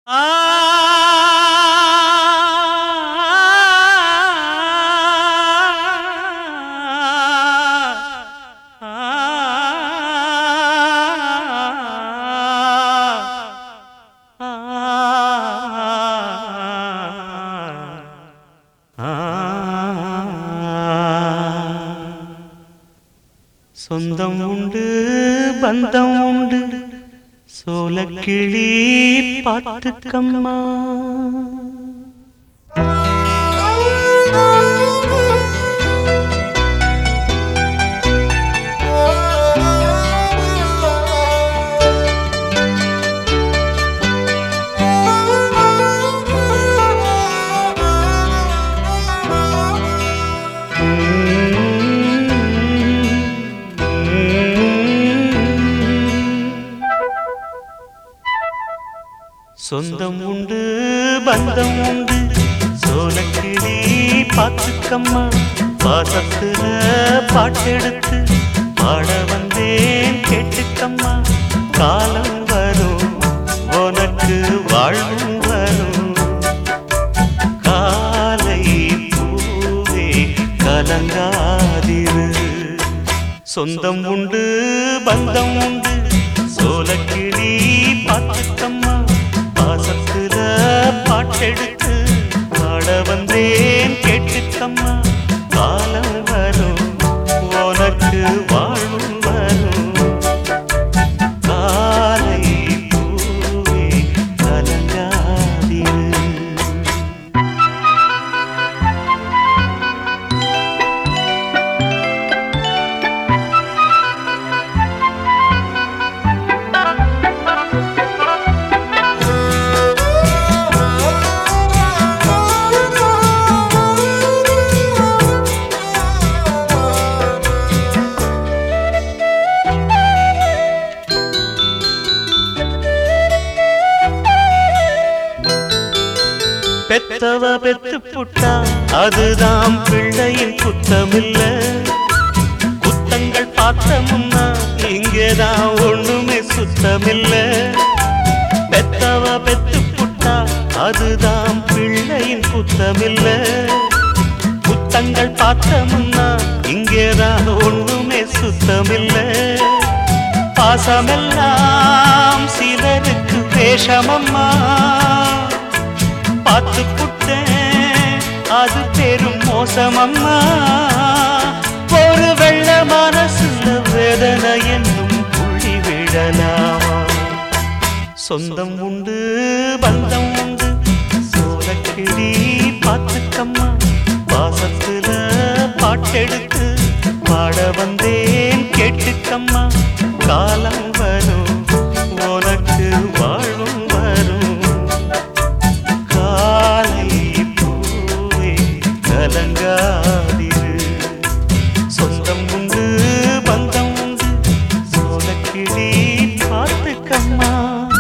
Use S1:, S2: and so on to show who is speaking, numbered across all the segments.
S1: சொந்தம் உண்டு பந்தம் உண்டு சோலக்கிளி பார்த்துக்கம்மா சொந்தம் உண்டு பந்தம் உண்டு சோலக்கிளி பார்த்துக்கம்மா பாசத்துல பாட்டெடுத்து பாட வந்தேன் கேட்டுக்கம்மா காலம் வரும் உனக்கு வாழ்வும் வரும் காலை பூவே கலங்காதிரு சொந்தம் உண்டு பந்தம் உண்டு சோலக்கிளி பார்த்துக்கம்மா பாசத்துல பாட்டெடுத்து பாட வந்தேன் கேட்டுக்கம்மா காலம் வரும் உனக்கு வாழும் வரும் காலை பூவே கலங்காதிரு பெத்தவ பெத்து புட்டா அதுதான் பிள்ளையின் குத்தமில்ல குத்தங்கள் பார்த்த முன்னா இங்கேதான் ஒண்ணுமே சுத்தமில்ல பெத்தவ பெத்து புட்டா அதுதான் பிள்ளையின் குத்தமில்ல குத்தங்கள் பார்த்த முன்னா இங்கேதான் ஒண்ணுமே சுத்தமில்ல பாசமெல்லாம் சிலருக்கு வேஷமம்மா பார்த்து புட்டேன் அது பெரும் மோசமம்மா ஒரு வெள்ள மனசுல வேதனை என்னும் புள்ளி விழலாமா சொந்தம் உண்டு பந்தம் உண்டு சோலக்கிளி பார்த்துக்கம்மா வாசத்துல பாட்டெடுத்து பாட வந்தேன் கேட்டுக்கம்மா காலம் வரும் உனக்கு வாழ்வும் வரும் காலை பூவே கலங்காதிரு சொந்தம் உண்டு பந்தம் உண்டு சோலக்கிளி பார்த்துக்கம்மா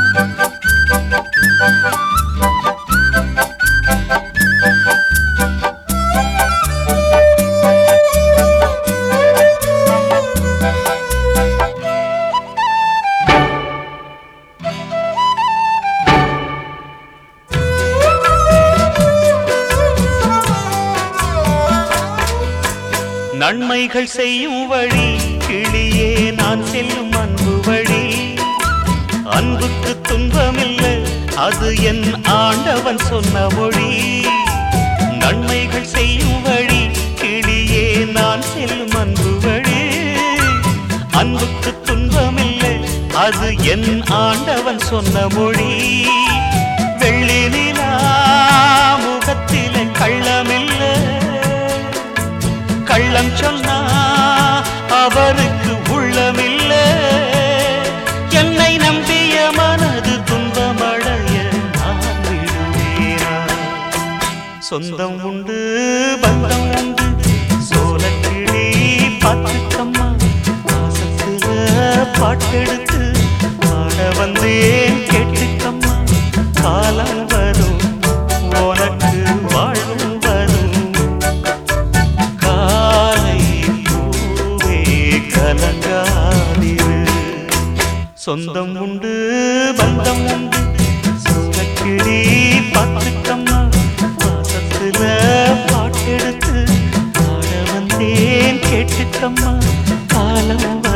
S1: நன்மைகள் செய்யும் வழி கிளியே நான் செல்லும் அன்பு வழி அன்புக்கு துன்பமில்லை அது என் ஆண்டவன் சொன்ன மொழி நன்மைகள் செய்யும் வழி கிளியே நான் செல்லும் அன்பு வழி அன்புக்கு துன்பமில்லை அது என் ஆண்டவன் சொன்ன மொழி வெள்ளி நிலா முகத்திலே கள்ளமில்லை கள்ளம் சொன்னா அவருக்கு உள்ளமில்ல என்னை நம்பிய மனது துன்பமடைய நான் விடுவேனா சொந்தம் உண்டு பந்தம் உண்டு சோலக்கிளி பார்த்துக்கம்மா வாசத்துல பாட்டெடுத்து பாட வந்தேன் கேட்டுக்கம்மா காலம் வரும் உனக்கு வாழ்வும் வரும் காலை பூவே கலங்காதிரு சொந்தம் உண்டு பந்தம் உண்டு சொந்தக்கிளி இருக்கம்மா காலம்